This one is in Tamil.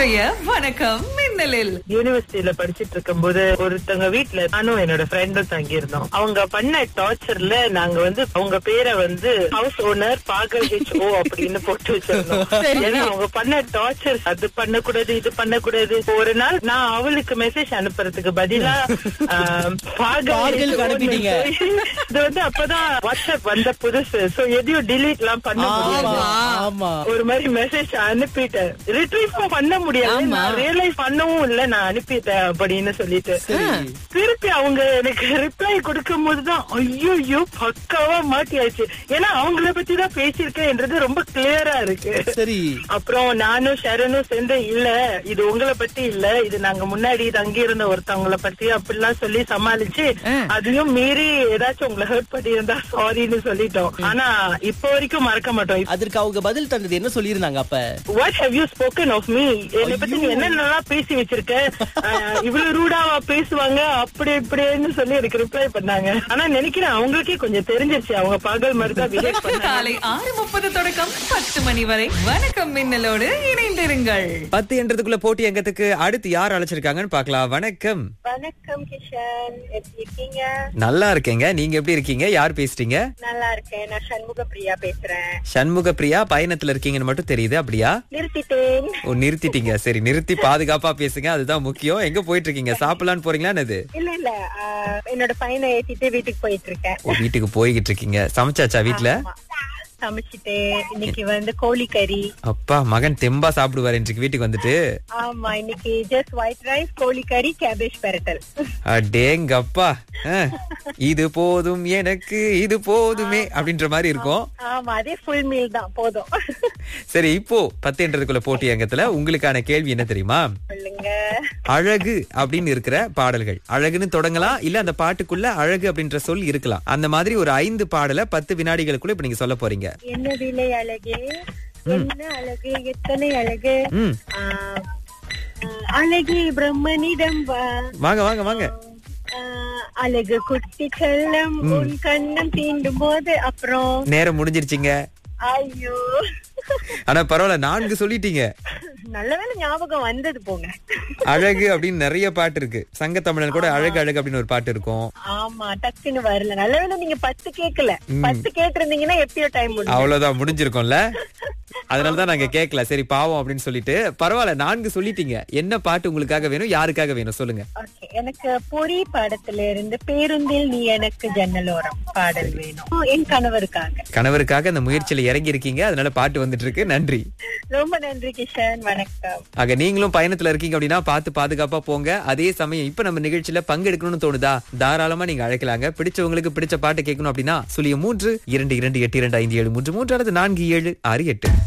இன்றைய வணக்கம் மின்னலில் யூனிவர்சிட்டியில படிச்சிட்டு இருக்கும்போது ஒருத்தவங்க வீட்ல நானும் என்னோட ஃப்ரெண்டும் தங்கி இருந்தோம் அவங்க பண்ண டார்ச்சர்ல நாங்க வந்து அவங்க பேரை வந்து ஹவுஸ் ஓனர் பாகல் ஹெச் ஓ அப்படின்னு போட்டு வச்சிருந்தோம் ஏன்னா அவங்க பண்ண டார்ச்சர் அது பண்ணக்கூடாது இது பண்ணக்கூடாது ஒரு நாள் நான் அவளுக்கு மெசேஜ் அனுப்புறதுக்கு பதிலா ஆம், பாகல் பாகலுக்கு HO ன்னு அனுப்பிட்டீங்க. சொல்லி, இது வந்து அப்பதான் வாட்ஸ்அப் வந்த புதுசு சோ எதையும் delete எல்லாம் பண்ண முடியாது ஆமா ஆமா ஒரு மாதிரி மெசேஜ் அனுப்பிட்டேன் ரிட்ரீவ் பண்ண முடியாது ஆமா. நான் ரியலைஸ் பண்ணவும் இல்ல நான் அனுப்பிட்டேன் அப்படின்னு சொல்லிட்டு சரி திருப்பி அவங்க எனக்கு ரிப்ளை கொடுக்கும் போதுதான் ஐயோ பக்காவா மாட்டியாச்சு ஏன்னா அவங்கள பத்தி தான் பேசியிருக்கேன்ன்றது ரொம்ப கிளியரா இருக்கு சரி அப்புறம் நானும் ஷரனும் சேர்ந்து இல்ல இது உங்களை பத்தி இல்ல இது நாங்க முன்னாடி தங்கி இருந்த ஒருத்தவங்கள பத்தி அப்படிலாம் சொல்லி சமாளிச்சு அதையும் மீறி ஏதாச்சும் உங்களை ஹர்ட் பண்ணி இருந்தா சாரின்னு சொல்லிட்டோம் ஆனா இப்போ வரைக்கும் மறக்க மாட்டோம் அதற்கு அவங்க பதில் தந்தது என்ன சொல்லியிருந்தாங்க அப்ப what how you spoken of me என்னை பத்தி நீ என்னென்னலாம் பேசி வச்சிருக்க அஹ், இவ்வளவு ரூடாவா பேசுவாங்க அப்படி இப்படின்னு சொல்லி எனக்கு ரிப்ளை பண்ணாங்க ஆனா நினைக்கிறேன் அவங்களுக்கே கொஞ்சம் தெரிஞ்சிருச்சு அவங்க பகல் மாதிரி தான் பிஹேவ் பண்ணாங்க காலை ஆறு முப்பது தொடக்கம் பத்து மணி வரை வணக்கம் மின்னலோடு இணைந்திருங்கள் பத்து என்றதுக்குள்ள போட்டி அங்கத்துக்கு அடுத்து யார் அழைச்சிருக்காங்கன்னு பார்க்கலாம் வணக்கம் வணக்கம் கிஷன் எப்படி இருக்கீங்க நல்லா இருக்கேங்க நீங்க எப்படி இருக்கீங்க யார் பேசுறீங்க நல்லா இருக்கேன் நான் சண்முக பிரியா பேசுறேன் சண்முக பிரியா பயணத்துல இருக்கீங்கன்னு மட்டும் தெரியுது அப்படியா நிறுத்திட்டேன் ஓ நிறுத்திட்டீங்க சரி நிறுத்தி பாதுகாப்பா பேசுங்க அதுதான் முக்கியம் எங்க போயிட்டு இருக்கீங்க சாப்பிடலான்னு போறீங்களா என்னது இல்ல இல்ல அஹ், என்னோட பையனை ஏத்திட்டு வீட்டுக்கு போயிட்டு இருக்கேன் ஓ வீட்டுக்கு போய்கிட்டு இருக்கீங்க சமைச்சாச்சா வீட்ல சமைச்சிட்டு இன்னைக்கு வந்து கோழிக்கறி அப்பா மகன் தெம்பா சாப்பிடுவாரு இன்றைக்கு வீட்டுக்கு வந்துட்டு ஆமா இன்னைக்கு ஜஸ்ட் ஒயிட் ரைஸ் கோழிக்கறி கேபேஜ் பெரட்டல் அடேங்கப்பா அஹ், இது போதும் எனக்கு இது போதுமே அப்படின்ற மாதிரி இருக்கும் ஆமா அதே ஃபுல் மீல் தான் போதும் சரி இப்போ பத்து என்றதுக்குள்ள போட்டி அங்கத்துல உங்களுக்கான கேள்வி என்ன தெரியுமா சொல்லுங்க அழகு அப்படின்னு இருக்கிற பாடல்கள் அழகுன்னு தொடங்கலாம் இல்ல அந்த பாட்டுக்குள்ள அழகு அப்படின்ற சொல் இருக்கலாம் அந்த மாதிரி ஒரு ஐந்து பாடலை பத்து வினாடிகளுக்குள்ள இப்ப நீங்க சொல்ல போறீங்க என்ன விலை அழகு என்ன அழகு எத்தனை அழகு ம் ஆ, ஆ, அழகி பிரம்மனிடம் வா வாங்க வாங்க வாங்க ஆ, அழகு குட்டி செல்லம் உன் கண்ணம் தீண்டும் போது அப்புறம் நேரம் முடிஞ்சிருச்சுங்க ஐயோ ஆனா பரவாயில்ல நான்கு சொல்லிட்டீங்க நல்ல வேளை ஞாபகம் வந்தது போங்க அழகு அப்படின்னு நிறைய பாட்டு இருக்கு சங்க தமிழன் கூட அழகு அழகு அப்படின்னு ஒரு பாட்டு இருக்கும் ஆமா டக்குன்னு வரல நல்ல வேளை நீங்க பத்து கேக்கல பத்து கேட்டிருந்தீங்கன்னா எப்பயோ டைம் முடியும் அவ்வளவுதான் முடிஞ்சிருக்கும்ல அதனாலதான் நாங்க கேட்கல சரி பாவம் அப்படின்னு சொல்லிட்டு பரவாயில்ல நான்கு சொல்லிட்டீங்க என்ன பாட்டு உங்களுக்காக வேணும் யாருக்காக வேணும் சொல்லுங்க ஓகே எனக்கு பொறி படத்துல இருந்து பேருந்தில் நீ எனக்கு ஜன்னலோரம் பாடல் வேணும் என் கணவருக்காக கணவருக்காக அந்த முயற்சியில இறங்கி இருக்கீங்க அதனால பாட்டு வந்துட்டு இருக்கு நன்றி ரொம்ப நன்றி கிஷன் வணக்கம் ஆக நீங்களும் பயணத்துல இருக்கீங்க அப்படின்னா பார்த்து பாதுகாப்பா போங்க அதே சமயம் இப்ப நம்ம நிகழ்ச்சியில பங்கெடுக்கணும்னு தோணுதா தாராளமா நீங்க அழைக்கலாங்க பிடிச்சவங்களுக்கு பிடிச்ச பாட்டு கேட்கணும் அப்படின்னா சுழிய மூன்று இரண்டு இரண்டு எட்டு இரண்டு ஐந்து ஏழு மூன்று மூன்று அல்லது நான்கு ஏழு ஆறு எட்டு